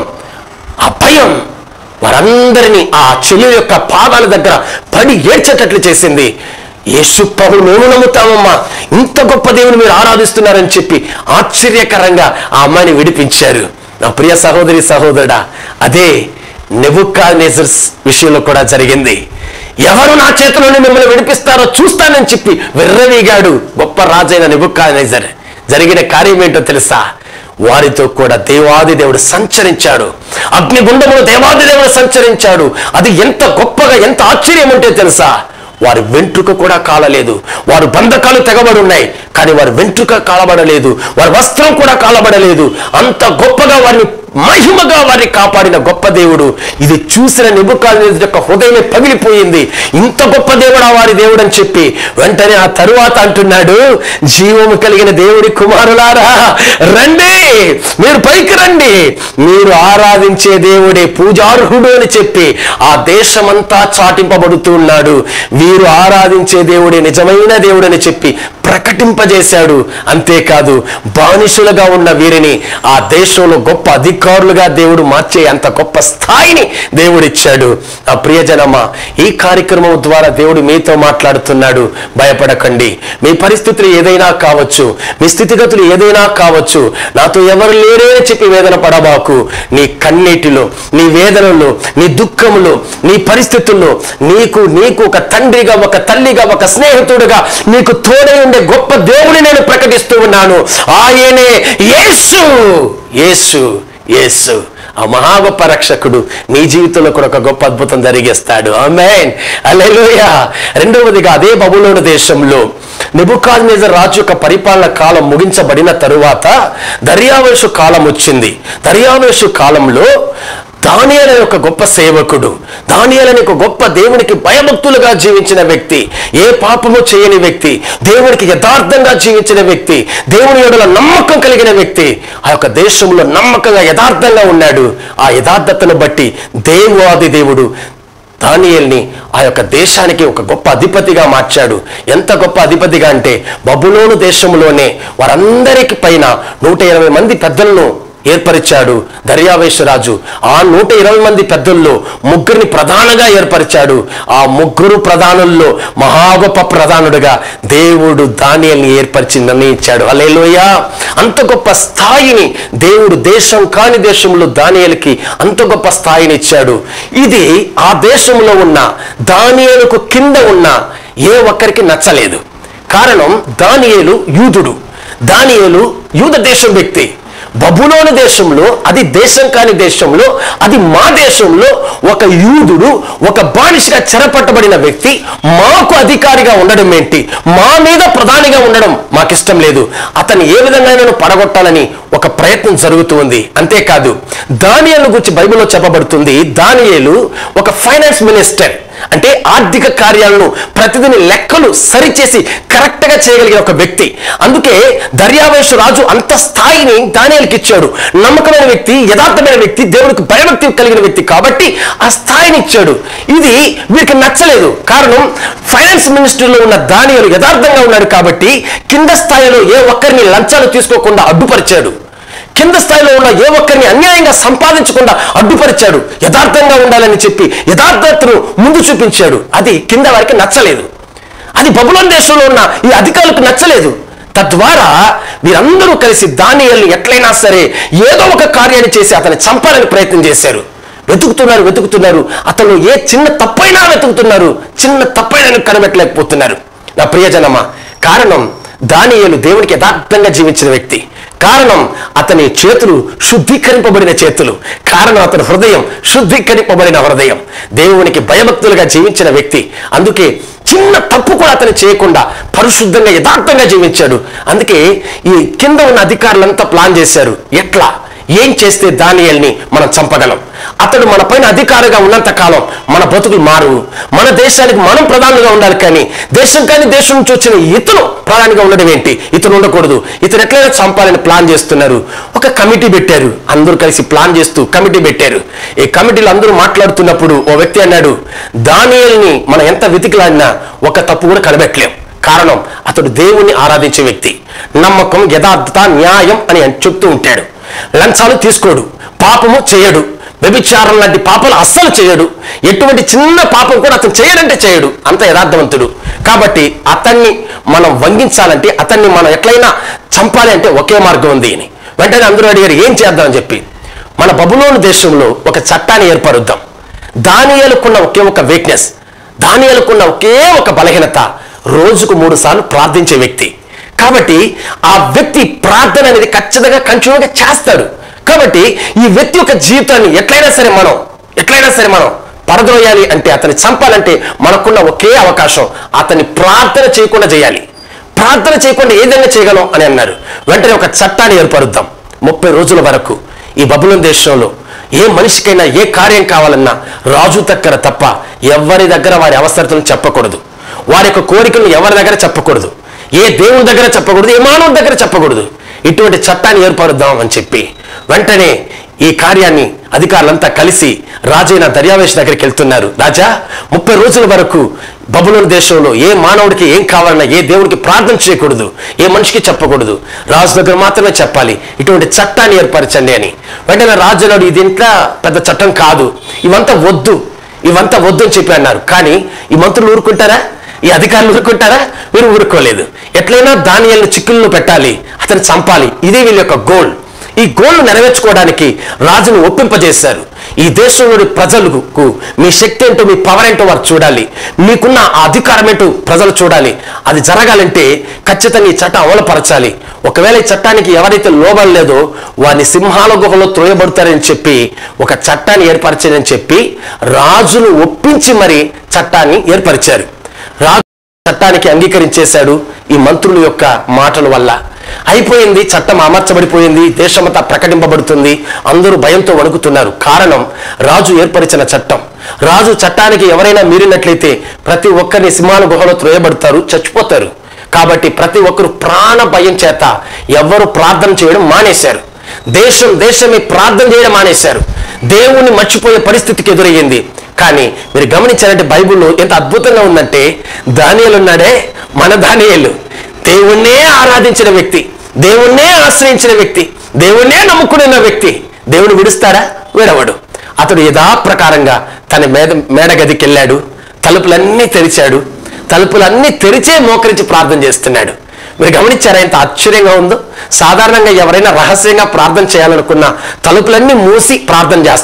ఆ భయం వారందరినీ ఆ చెల్లి యొక్క పాదాల దగ్గర పడి ఏడ్చేటట్లు చేసింది యేసు ప్రభువు మేము నమ్ముతామమ్మా ఇంత గొప్ప దేవుని మీరు ఆరాధిస్తున్నారని చెప్పి ఆశ్చర్యకరంగా ఆ అమ్మాయిని విడిపించారు నా ప్రియ సహోదరి సహోదరుడా అదే నెబుకానేజర్స్ విషయంలో కూడా జరిగింది ఎవరు నా చేతిలోని మిమ్మల్ని విడిపిస్తారో చూస్తానని చెప్పి వెర్రవీగాడు గొప్ప రాజైన నెబుకానేజర్ జరిగిన కార్యం ఏంటో తెలుసా వారితో కూడా దేవాది దేవుడు సంచరించాడు అగ్నిగుండములో దేవాది దేవుడు సంచరించాడు అది ఎంత గొప్పగా ఎంత ఆశ్చర్యం ఉంటే తెలుసా వారి వెంట్రుక కూడా కాలలేదు వారు బంధకాలు తెగబడి ఉన్నాయి కానీ వారి వెంట్రుక కాలబడలేదు వారి వస్త్రం కూడా కాలబడలేదు అంత గొప్పగా వారిని మహిమగా వారిని కాపాడిన గొప్ప దేవుడు ఇది చూసిన నిబుకాల యొక్క హృదయమే పగిలిపోయింది ఇంత గొప్ప దేవుడా వారి దేవుడు అని చెప్పి వెంటనే ఆ తరువాత అంటున్నాడు జీవము కలిగిన దేవుడి కుమారులారా రండి మీరు పైకి రండి మీరు ఆరాధించే దేవుడే పూజార్హుడు అని చెప్పి ఆ దేశమంతా చాటింపబడుతూ ఉన్నాడు వీరు ఆరాధించే దేవుడే నిజమైన దేవుడని చెప్పి ప్రకటింపజేశాడు అంతేకాదు బానిసులుగా ఉన్న వీరిని ఆ దేశంలో గొప్ప అధికారులుగా దేవుడు మార్చే అంత గొప్ప స్థాయిని దేవుడిచ్చాడు ఆ ప్రియజనమా ఈ కార్యక్రమం ద్వారా దేవుడు మీతో మాట్లాడుతున్నాడు భయపడకండి మీ పరిస్థితులు ఏదైనా కావచ్చు మీ స్థితిగతులు ఏదైనా కావచ్చు నాతో ఎవరు లేరే అని చెప్పి వేదన పడబాకు నీ కన్నీటిలో నీ వేదనలో నీ దుఃఖంలో నీ పరిస్థితుల్లో నీకు నీకు ఒక తండ్రిగా ఒక తల్లిగా ఒక స్నేహితుడిగా నీకు తోడై ఉండే గొప్ప దేవుని నేను ప్రకటిస్తూ ఉన్నాను ఆయనే యేసు యేసు యేసు ఆ మహా గొప్ప రక్షకుడు నీ జీవితంలో కూడా ఒక గొప్ప అద్భుతం జరిగిస్తాడు ఆమెన్ అల్లెలుయా రెండవదిగా అదే బబులోను దేశంలో నెబుకాద్నేజర్ రాజు యొక్క పరిపాలన కాలం ముగించబడిన తరువాత దర్యావేషు కాలం వచ్చింది దర్యావేషు కాలంలో దానియల్ అనే ఒక గొప్ప సేవకుడు దానియల్ అనే ఒక గొప్ప దేవునికి భయభక్తులుగా జీవించిన వ్యక్తి ఏ పాపము చేయని వ్యక్తి దేవునికి యథార్థంగా జీవించిన వ్యక్తి దేవుని ఎడల నమ్మకం కలిగిన వ్యక్తి ఆ యొక్క దేశంలో నమ్మకంగా యథార్థంగా ఉన్నాడు ఆ యథార్థతను బట్టి దేవాది దేవుడు దానియల్ని ఆ యొక్క దేశానికి ఒక గొప్ప అధిపతిగా మార్చాడు ఎంత గొప్ప అధిపతిగా అంటే బబులోను దేశంలోనే వారందరికి పైన నూట ఇరవై మంది పెద్దలను ఏర్పరిచాడు దర్యావేశరాజు ఆ నూట ఇరవై మంది పెద్దల్లో ముగ్గురిని ప్రధానంగా ఏర్పరిచాడు ఆ ముగ్గురు ప్రధానుల్లో మహా గొప్ప ప్రధానుడిగా దేవుడు దానియల్ని ఏర్పరిచి నిర్ణయించాడు అలేలోయ అంత గొప్ప స్థాయిని దేవుడు దేశం కాని దేశంలో దానియలకి అంత గొప్ప స్థాయిని ఇచ్చాడు ఇది ఆ దేశంలో ఉన్న దానియలకు కింద ఉన్న ఏ ఒక్కరికి నచ్చలేదు కారణం దానియేలు యూదుడు దానియేలు యూద దేశం వ్యక్తి బబులోని దేశంలో అది దేశం కాని దేశంలో అది మా దేశంలో ఒక యూదుడు ఒక బానిసగా చెరపట్టబడిన వ్యక్తి మాకు అధికారిగా ఉండడం ఏంటి మా మీద ప్రధానిగా ఉండడం మాకిష్టం లేదు అతన్ని ఏ విధంగా పడగొట్టాలని ఒక ప్రయత్నం జరుగుతూ ఉంది అంతేకాదు దానియేలు గురించి బైబిల్లో చెప్పబడుతుంది దానియేలు ఒక ఫైనాన్స్ మినిస్టర్ అంటే ఆర్థిక కార్యాలను ప్రతిదిని లెక్కలు సరిచేసి కరెక్ట్ గా చేయగలిగిన ఒక వ్యక్తి అందుకే దర్యావేశు రాజు అంత స్థాయిని దానియాలకి ఇచ్చాడు నమ్మకమైన వ్యక్తి యథార్థమైన వ్యక్తి దేవుడికి భయభక్తి కలిగిన వ్యక్తి కాబట్టి ఆ స్థాయిని ఇచ్చాడు ఇది వీరికి నచ్చలేదు కారణం ఫైనాన్స్ మినిస్టర్లో ఉన్న దానియాలు యథార్థంగా ఉన్నాడు కాబట్టి కింద స్థాయిలో ఏ ఒక్కరిని లంచాలు తీసుకోకుండా అడ్డుపరిచాడు కింద స్థాయిలో ఉన్న ఏ ఒక్కరిని అన్యాయంగా సంపాదించకుండా అడ్డుపరిచాడు యథార్థంగా ఉండాలని చెప్పి యథార్థతను ముందు చూపించాడు అది కింద వారికి నచ్చలేదు అది బబులోన్ దేశంలో ఉన్న ఈ అధికారులకు నచ్చలేదు తద్వారా వీరందరూ కలిసి దానియల్ని ఎట్లయినా సరే ఏదో ఒక కార్యాన్ని చేసి అతన్ని చంపాలని ప్రయత్నం చేశారు వెతుకుతున్నారు వెతుకుతున్నారు అతను ఏ చిన్న తప్పైనా వెతుకుతున్నారు చిన్న తప్పైనా కనిపెట్టలేకపోతున్నారు నా ప్రియజనమా కారణం దానియేలు దేవునికి యథార్థంగా జీవించిన వ్యక్తి కారణం అతని చేతులు శుద్ధీకరింపబడిన చేతులు కారణం అతని హృదయం శుద్ధీకరింపబడిన హృదయం దేవునికి భయభక్తులుగా జీవించిన వ్యక్తి అందుకే చిన్న తప్పు కూడా అతను చేయకుండా పరిశుద్ధంగా యథార్థంగా జీవించాడు అందుకే ఈ కింద ఉన్న అధికారులంతా ప్లాన్ చేశారు ఎట్లా ఏం చేస్తే దానియల్ని మనం చంపగలం అతడు మన పైన అధికారిగా ఉన్నంత కాలం మన బతుకులు మారు మన దేశానికి మనం ప్రధానంగా ఉండాలి కానీ దేశం కానీ దేశం నుంచి వచ్చిన ఇతను ప్రధానిగా ఉండడం ఏంటి ఇతను ఉండకూడదు ఇతను ఎట్లయినా చంపాలని ప్లాన్ చేస్తున్నారు ఒక కమిటీ పెట్టారు అందరూ కలిసి ప్లాన్ చేస్తూ కమిటీ పెట్టారు ఈ కమిటీలో అందరూ మాట్లాడుతున్నప్పుడు ఓ వ్యక్తి అన్నాడు దానియల్ని మనం ఎంత వెతికిలాడినా ఒక తప్పు కూడా కనిపెట్టలేం కారణం అతడు దేవుణ్ణి ఆరాధించే వ్యక్తి నమ్మకం యథార్థత న్యాయం అని చెప్తూ ఉంటాడు లంచాలు తీసుకోడు పాపము చేయడు వ్యభిచారం లాంటి పాపాలు అస్సలు చేయడు ఎటువంటి చిన్న పాపం కూడా అతను చేయడంటే చేయడు అంత యథార్థవంతుడు కాబట్టి అతన్ని మనం వంగించాలంటే అతన్ని మనం ఎట్లయినా చంపాలి అంటే ఒకే మార్గం ఉంది అని వెంటనే అందరూ అడిగారు ఏం చేద్దామని చెప్పి మన బబులోను దేశంలో ఒక చట్టాన్ని ఏర్పరుద్దాం దానియాలకున్న ఒకే ఒక వీక్నెస్ దానియాలకున్న ఒకే ఒక బలహీనత రోజుకు మూడు సార్లు ప్రార్థించే వ్యక్తి కాబట్టి ఆ వ్యక్తి ప్రార్థన అనేది ఖచ్చితంగా కంటిన్యూగా చేస్తాడు కాబట్టి ఈ వ్యక్తి యొక్క జీవితాన్ని ఎట్లయినా సరే మనం ఎట్లయినా సరే మనం పరద్రోయాలి అంటే అతన్ని చంపాలంటే మనకున్న ఒకే అవకాశం అతన్ని ప్రార్థన చేయకుండా చేయాలి ప్రార్థన చేయకుండా ఏ విధంగా చేయగలం అని అన్నారు వెంటనే ఒక చట్టాన్ని ఏర్పరుద్దాం ముప్పై రోజుల వరకు ఈ బబులోన్ దేశంలో ఏ మనిషికైనా ఏ కార్యం కావాలన్నా రాజు దగ్గర తప్ప ఎవరి దగ్గర వారి అవసరతలను చెప్పకూడదు వారి యొక్క కోరికలను ఎవరి దగ్గర చెప్పకూడదు ఏ దేవుని దగ్గర చెప్పకూడదు ఏ మానవుడి దగ్గర చెప్పకూడదు ఇటువంటి చట్టాన్ని ఏర్పరుద్దాం అని చెప్పి వెంటనే ఈ కార్యాన్ని అధికారులంతా కలిసి రాజైన దర్యావేశ్ దగ్గరికి వెళ్తున్నారు రాజా ముప్పై రోజుల వరకు బబులోని దేశంలో ఏ మానవుడికి ఏం కావాలన్నా ఏ దేవుడికి ప్రార్థన చేయకూడదు ఏ మనిషికి చెప్పకూడదు రాజు దగ్గర మాత్రమే చెప్పాలి ఇటువంటి చట్టాన్ని ఏర్పరచండి అని వెంటనే రాజు అన్నాడు ఇది ఇంట్లో పెద్ద చట్టం కాదు ఇవంతా వద్దు ఇవంతా వద్దు అని చెప్పి అన్నారు కానీ ఈ మంత్రులు ఊరుకుంటారా ఈ అధికారులు ఊరుకుంటారా వీరు ఊరుకోలేదు ఎట్లయినా దానియల్ని చిక్కుల్లో పెట్టాలి అతను చంపాలి ఇదే వీళ్ళ యొక్క గోల్ ఈ గోల్ను నెరవేర్చుకోవడానికి రాజును ఒప్పింపజేశారు ఈ దేశంలోని ప్రజలకు మీ శక్తి ఏంటో మీ పవర్ ఏంటో వారు చూడాలి మీకున్న ఆ అధికారం ఏంటో ప్రజలు చూడాలి అది జరగాలంటే ఖచ్చితంగా ఈ చట్టం అమలుపరచాలి ఒకవేళ ఈ చట్టానికి ఎవరైతే లోబం లేదో వారిని సింహాల గుహలో త్రోయబడతారని చెప్పి ఒక చట్టాన్ని ఏర్పరచారని చెప్పి రాజును ఒప్పించి మరి చట్టాన్ని ఏర్పరిచారు రాజు చట్టానికి అంగీకరించేశాడు ఈ మంత్రుల యొక్క మాటల వల్ల అయిపోయింది చట్టం అమర్చబడిపోయింది దేశమంతా ప్రకటింపబడుతుంది అందరూ భయంతో వణుకుతున్నారు కారణం రాజు ఏర్పరిచిన చట్టం రాజు చట్టానికి ఎవరైనా మీరినట్లయితే ప్రతి ఒక్కరిని సింహాల గుహలో త్రోయబడతారు చచ్చిపోతారు కాబట్టి ప్రతి ఒక్కరు ప్రాణ భయం చేత ఎవరు ప్రార్థన చేయడం మానేశారు దేశం దేశమే ప్రార్థన చేయడం మానేశారు దేవుణ్ణి మర్చిపోయే పరిస్థితికి ఎదురయ్యింది కానీ మీరు గమనించారంటే బైబిల్లో ఎంత అద్భుతంగా ఉందంటే దానియలు ఉన్నాడే మన దానియలు దేవుణ్ణే ఆరాధించిన వ్యక్తి దేవుణ్ణే ఆశ్రయించిన వ్యక్తి దేవుణ్ణే నమ్ముకున్న వ్యక్తి దేవుని విడుస్తాడా విడవడు అతడు యథాప్రకారంగా తన మేడ మేడ గదికి వెళ్ళాడు తలుపులన్నీ తెరిచాడు తలుపులన్నీ తెరిచే మోకరించి ప్రార్థన చేస్తున్నాడు మీరు గమనించారా ఎంత ఆశ్చర్యంగా ఉందో సాధారణంగా ఎవరైనా రహస్యంగా ప్రార్థన చేయాలనుకున్న తలుపులన్నీ మూసి ప్రార్థన చేస్తారు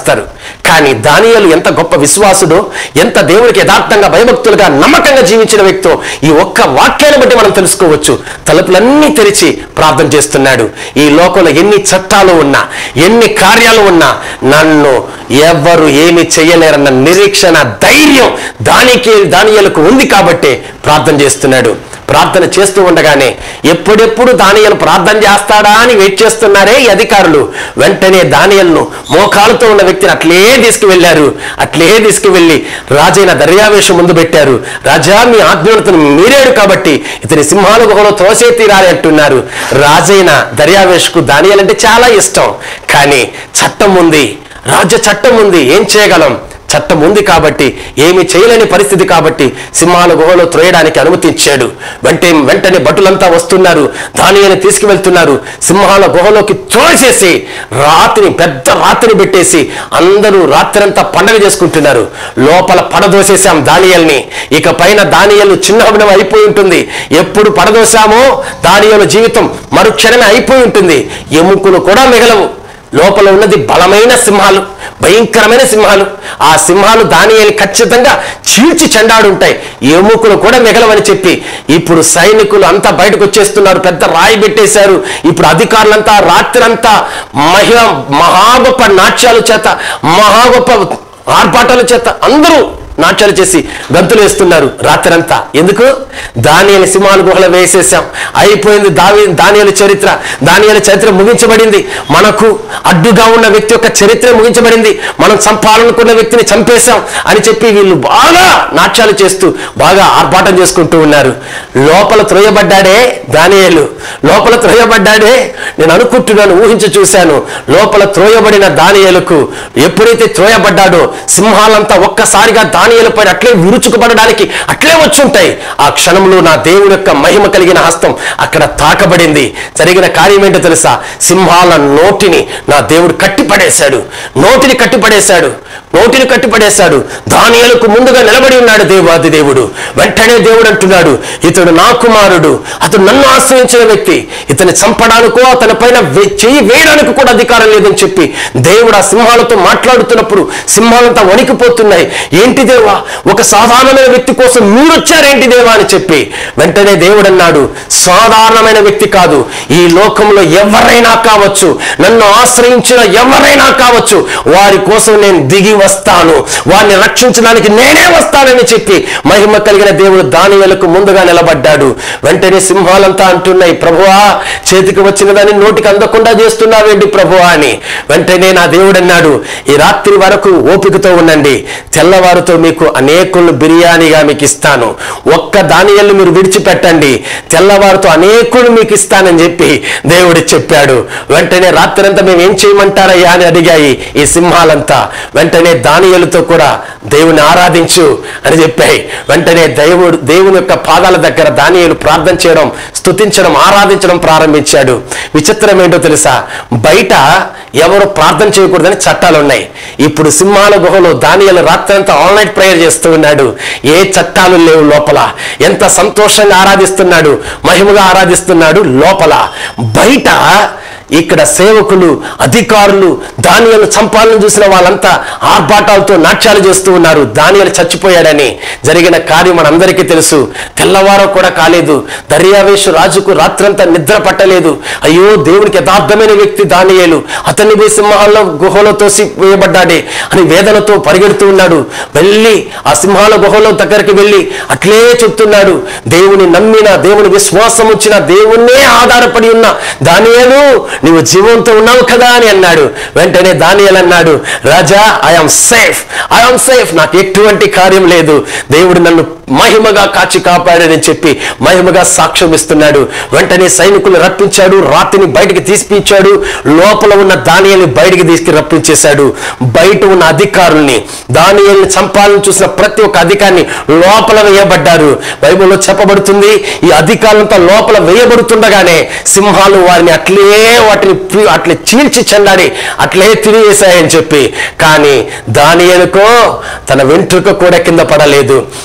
కానీ దానియాలు ఎంత గొప్ప విశ్వాసుడో ఎంత దేవునికి యథార్థంగా భయభక్తులుగా నమ్మకంగా జీవించిన వ్యక్తో ఈ ఒక్క వాక్యాన్ని బట్టి మనం తెలుసుకోవచ్చు తలుపులన్నీ తెరిచి ప్రార్థన చేస్తున్నాడు ఈ లోకంలో ఎన్ని చట్టాలు ఉన్నా ఎన్ని కార్యాలు ఉన్నా నన్ను ఎవ్వరు ఏమి చేయలేరన్న నిరీక్షణ ధైర్యం దానికి దానియలకు ఉంది కాబట్టే ప్రార్థన చేస్తున్నాడు ప్రార్థన చేస్తూ ఉండగానే ఎప్పుడెప్పుడు దానియలు ప్రార్థన చేస్తాడా అని వెయిట్ చేస్తున్నారే ఈ అధికారులు వెంటనే దానియలను మోకాలతో ఉన్న వ్యక్తిని అట్లే తీసుకువెళ్ళారు అట్లే తీసుకువెళ్ళి రాజైన దర్యావేశం ముందు పెట్టారు రాజా మీ ఆజ్ఞతను మీరేడు కాబట్టి ఇతని సింహాల గుహలో తోసే తీరాలి అంటున్నారు రాజైన దర్యావేశకు దానియలు అంటే చాలా ఇష్టం కానీ చట్టం ఉంది రాజ్య చట్టం ఉంది ఏం చేయగలం చట్టం ఉంది కాబట్టి ఏమి చేయలేని పరిస్థితి కాబట్టి సింహాల గుహలో త్రోయడానికి అనుమతి ఇచ్చాడు వెంటనే వెంటనే భటులంతా వస్తున్నారు దానిని తీసుకువెళ్తున్నారు సింహాల గుహలోకి త్రోసేసి రాత్రిని పెద్ద రాత్రిని పెట్టేసి అందరూ రాత్రంతా పండగ చేసుకుంటున్నారు లోపల పడదోసేసాం దానియల్ని ఇక పైన దానియలు చిన్న అయిపోయి ఉంటుంది ఎప్పుడు పడదోసామో దానియల జీవితం మరుక్షణమే అయిపోయి ఉంటుంది ఎముకలు కూడా మిగలవు లోపల ఉన్నది బలమైన సింహాలు భయంకరమైన సింహాలు ఆ సింహాలు దానియని ఖచ్చితంగా చీల్చి చెండాడుంటాయి ఎముకలు కూడా మిగలవని చెప్పి ఇప్పుడు సైనికులు అంతా బయటకు వచ్చేస్తున్నారు పెద్ద రాయి పెట్టేశారు ఇప్పుడు అధికారులంతా రాత్రంతా మహిళ మహా గొప్ప నాట్యాల చేత మహా గొప్ప ఆర్భాటాల చేత అందరూ నాట్యాలు చేసి గంతులు వేస్తున్నారు రాత్రంతా ఎందుకు దానియలు సింహాల గుహలో వేసేసాం అయిపోయింది దావి దానియల చరిత్ర దానియల చరిత్ర ముగించబడింది మనకు అడ్డుగా ఉన్న వ్యక్తి యొక్క చరిత్ర ముగించబడింది మనం చంపాలనుకున్న వ్యక్తిని చంపేశాం అని చెప్పి వీళ్ళు బాగా నాట్యాలు చేస్తూ బాగా ఆర్భాటం చేసుకుంటూ ఉన్నారు లోపల త్రోయబడ్డాడే దానియలు లోపల త్రోయబడ్డాడే నేను అనుకుంటున్నాను ఊహించి చూశాను లోపల త్రోయబడిన దానియలకు ఎప్పుడైతే త్రోయబడ్డాడో సింహాలంతా ఒక్కసారిగా దానియల పైన అట్లే విరుచుకుపడడానికి అట్లే వచ్చుంటాయి ఆ క్షణంలో నా దేవుని యొక్క మహిమ కలిగిన హస్తం అక్కడ తాకబడింది జరిగిన కార్యం ఏంటో తెలుసా సింహాల నోటిని నా దేవుడు కట్టిపడేశాడు నోటిని కట్టిపడేశాడు నోటిని కట్టిపడేశాడు దానియలకు ముందుగా నిలబడి ఉన్నాడు దేవాది దేవుడు వెంటనే దేవుడు అంటున్నాడు ఇతడు నా కుమారుడు అతడు నన్ను ఆశ్రయించిన వ్యక్తి ఇతన్ని చంపడానికో అతని పైన వే- చెయ్యి వేయడానికి కూడా అధికారం లేదని చెప్పి దేవుడు ఆ సింహాలతో మాట్లాడుతున్నప్పుడు సింహాలంతా వణికిపోతున్నాయి ఏంటి దేవా ఒక సాధారణమైన వ్యక్తి కోసం మీరు వచ్చారేంటి దేవా అని చెప్పి వెంటనే దేవుడు అన్నాడు సాధారణమైన వ్యక్తి కాదు ఈ లోకంలో ఎవరైనా కావచ్చు నన్ను ఆశ్రయించిన ఎవరైనా కావచ్చు వారి కోసం నేను దిగి వస్తాను వారిని రక్షించడానికి నేనే వస్తానని చెప్పి మహిమ కలిగిన దేవుడు దానివేలకు ముందుగా నిలబడ్డాడు వెంటనే సింహాలంతా అంటున్నాయి ప్రభువా చేతికి వచ్చిన దాన్ని నోటికి అందకుండా చేస్తున్నావేంటి ప్రభువా అని వెంటనే నా దేవుడు అన్నాడు ఈ రాత్రి వరకు ఓపికతో ఉండండి తెల్లవారుతో మీకు అనేకులు బిర్యానీగా మీకు ఇస్తాను ఒక్క దానియల్ని మీరు విడిచిపెట్టండి తెల్లవారుతో అనేకులు మీకు ఇస్తానని చెప్పి దేవుడు చెప్పాడు వెంటనే రాత్రంతా మేము ఏం చేయమంటారయ్యా అని అడిగాయి ఈ సింహాలంతా వెంటనే దానియలతో కూడా దేవుని ఆరాధించు అని చెప్పాయి వెంటనే దేవుడు దేవుని యొక్క పాదాల దగ్గర దానియలు ప్రార్థన చేయడం స్తుతించడం ఆరాధించడం ప్రారంభించాడు విచిత్రం ఏంటో తెలుసా బయట ఎవరు ప్రార్థన చేయకూడదని చట్టాలు ఉన్నాయి ఇప్పుడు సింహాల గుహలో దానియలు రాత్రంతా ఆల్ నైట్ ప్రేయర్ చేస్తూ ఉన్నాడు ఏ చట్టాలు లేవు లోపల ఎంత సంతోషంగా ఆరాధిస్తున్నాడు మహిమగా ఆరాధిస్తున్నాడు లోపల బయట ఇక్కడ సేవకులు అధికారులు దానియలు చంపాలని చూసిన వాళ్ళంతా ఆర్భాటాలతో నాట్యాలు చేస్తూ ఉన్నారు దానియలు చచ్చిపోయాడని జరిగిన కార్యం మనందరికీ తెలుసు తెల్లవారం కూడా కాలేదు దర్యావేశు రాజుకు రాత్రంతా నిద్ర పట్టలేదు అయ్యో దేవునికి యథార్థమైన వ్యక్తి దానియేలు అతన్ని పోయి సింహాల్లో గుహలో తోసి వేయబడ్డాడే అని వేదనతో పరిగెడుతూ ఉన్నాడు వెళ్ళి ఆ సింహాల గుహలో దగ్గరికి వెళ్ళి అట్లే చెప్తున్నాడు దేవుని నమ్మిన దేవుని విశ్వాసం వచ్చిన దేవుణ్ణే ఆధారపడి ఉన్న దానియేలు నీవు జీవంతో ఉన్నావు కదా అని అన్నాడు వెంటనే దానియల్ అన్నాడు రాజా ఐఎమ్ సేఫ్ ఐఎమ్ సేఫ్ నాకు ఎటువంటి కార్యం లేదు దేవుడు నన్ను మహిమగా కాచి కాపాడని చెప్పి మహిమగా సాక్ష్యం ఇస్తున్నాడు వెంటనే సైనికులు రప్పించాడు రాత్రిని బయటికి తీసిపించాడు లోపల ఉన్న దానియల్ని బయటికి తీసుకు రప్పించేశాడు బయట ఉన్న అధికారుల్ని దానియల్ని చంపాలని చూసిన ప్రతి ఒక్క అధికారిని లోపల వేయబడ్డారు బైబిల్లో చెప్పబడుతుంది ఈ అధికారులంతా లోపల వేయబడుతుండగానే సింహాలు వారిని అట్లే వాటిని పి- అట్లే చీల్చి చెండాడి అట్లే తిరిగేశాయని చెప్పి కానీ దానియనుకో తన వెంట్రుక కూడా కింద పడలేదు నా ప్రియ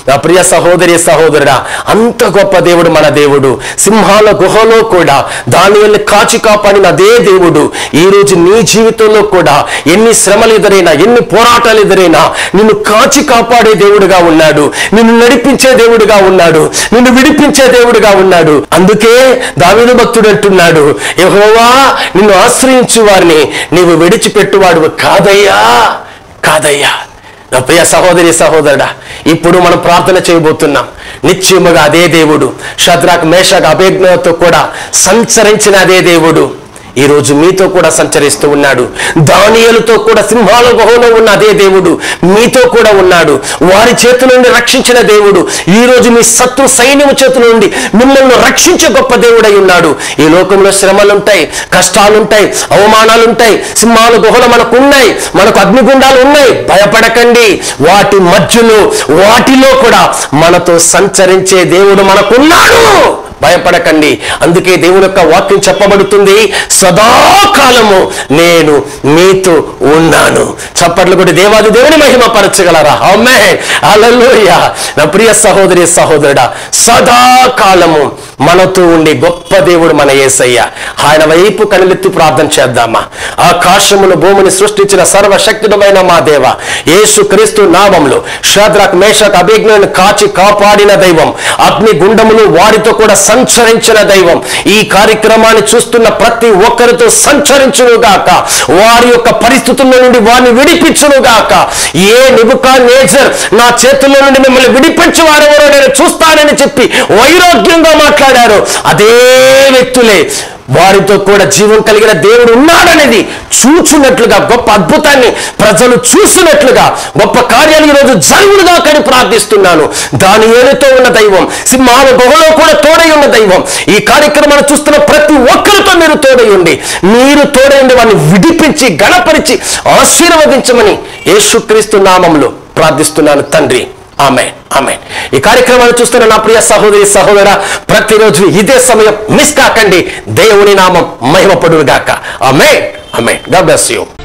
సహోదరి సహోదరుడా అంత గొప్ప దేవుడు మన దేవుడు సింహాల గుహలో కూడా దానిని కాచి కాపాడిన అదే దేవుడు ఈ రోజు నీ జీవితంలో కూడా ఎన్ని శ్రమలు ఎదురైనా ఎన్ని పోరాటాలు ఎదురైనా నిన్ను కాచి కాపాడే దేవుడుగా ఉన్నాడు నిన్ను నడిపించే దేవుడుగా ఉన్నాడు నిన్ను విడిపించే దేవుడుగా ఉన్నాడు అందుకే దావీదు భక్తుడు అంటున్నాడు యెహోవా నిన్ను ఆశ్రయించు వారిని నీవు విడిచిపెట్టువాడు కాదయ్యా కాదయ్యా నా ప్రియ సహోదరి సహోదరుడా ఇప్పుడు మనం ప్రార్థన చేయబోతున్నాం నిశ్చయముగా అదే దేవుడు షద్రాక్ మేషక్ అభిజ్ఞతో కూడా సంచరించిన అదే దేవుడు ఈ రోజు మీతో కూడా సంచరిస్తూ ఉన్నాడు దానియలతో కూడా సింహాల గుహలో ఉన్న అదే దేవుడు మీతో కూడా ఉన్నాడు వారి చేతుల నుండి రక్షించిన దేవుడు ఈ రోజు మీ శత్రు సైన్యము చేతుల నుండి మిమ్మల్ని రక్షించే గొప్ప దేవుడై ఉన్నాడు ఈ లోకంలో శ్రమలుంటాయి కష్టాలుంటాయి అవమానాలుంటాయి సింహాల గుహలు మనకు ఉన్నాయి మనకు అగ్నిగుండాలు ఉన్నాయి భయపడకండి వాటి మధ్యలో వాటిలో కూడా మనతో సంచరించే దేవుడు మనకున్నాడు భయపడకండి అందుకే దేవుని యొక్క వాక్యం చెప్పబడుతుంది సదాకాలము నేను మీతో ఉన్నాను చప్పట్లు కొట్టి దేవాది దేవుని మహిమ పరచగలరా అమ్మే అలలోయ నా ప్రియ సహోదరి సహోదరుడా సదాకాలము మనతో ఉండే గొప్ప దేవుడు మన యేసయ్య ఆయన వైపు కనులెత్తి ప్రార్థన చేద్దామా ఆకాశమును భూమిని సృష్టించిన సర్వశక్తుడమైన మా దేవ యేసు క్రీస్తు నామంలో షాద్రాక్ మేషక్ అభిజ్ఞను కాచి కాపాడిన దైవం అగ్ని గుండములు వారితో కూడా సంచరించిన దైవం ఈ కార్యక్రమాన్ని చూస్తున్న ప్రతి ఒక్కరితో సంచరించును గాక వారి యొక్క పరిస్థితుల నుండి వారిని విడిపించును గాక ఏ నిబుకా నేచర్ నా చేతుల్లో నుండి మిమ్మల్ని విడిపించి వారెవరో నేను చూస్తానని చెప్పి వైరాగ్యంగా మాట్లాడారు అదే వ్యక్తులే వారితో కూడా జీవం కలిగిన దేవుడు ఉన్నాడనేది చూచున్నట్లుగా గొప్ప అద్భుతాన్ని ప్రజలు చూసినట్లుగా గొప్ప కార్యాలు ఈరోజు జరుగుడుగా కని ప్రార్థిస్తున్నాను దాని ఏలుతో ఉన్న దైవం సింహాల గుహలో కూడా తోడై ఉన్న దైవం ఈ కార్యక్రమాన్ని చూస్తున్న ప్రతి ఒక్కరితో మీరు తోడై ఉండి మీరు తోడై ఉండి వారిని విడిపించి గణపరిచి ఆశీర్వదించమని యేసుక్రీస్తు నామంలో ప్రార్థిస్తున్నాను తండ్రి ఆమె ఆమె ఈ కార్యక్రమాన్ని చూస్తున్న నా ప్రియ సహోదరి సహోదర ప్రతిరోజు ఇదే సమయం మిస్ కాకండి దేవుని నామం మహిమపడుగాక ఆమె ఆమె గాడ్ బ్లెస్ యూ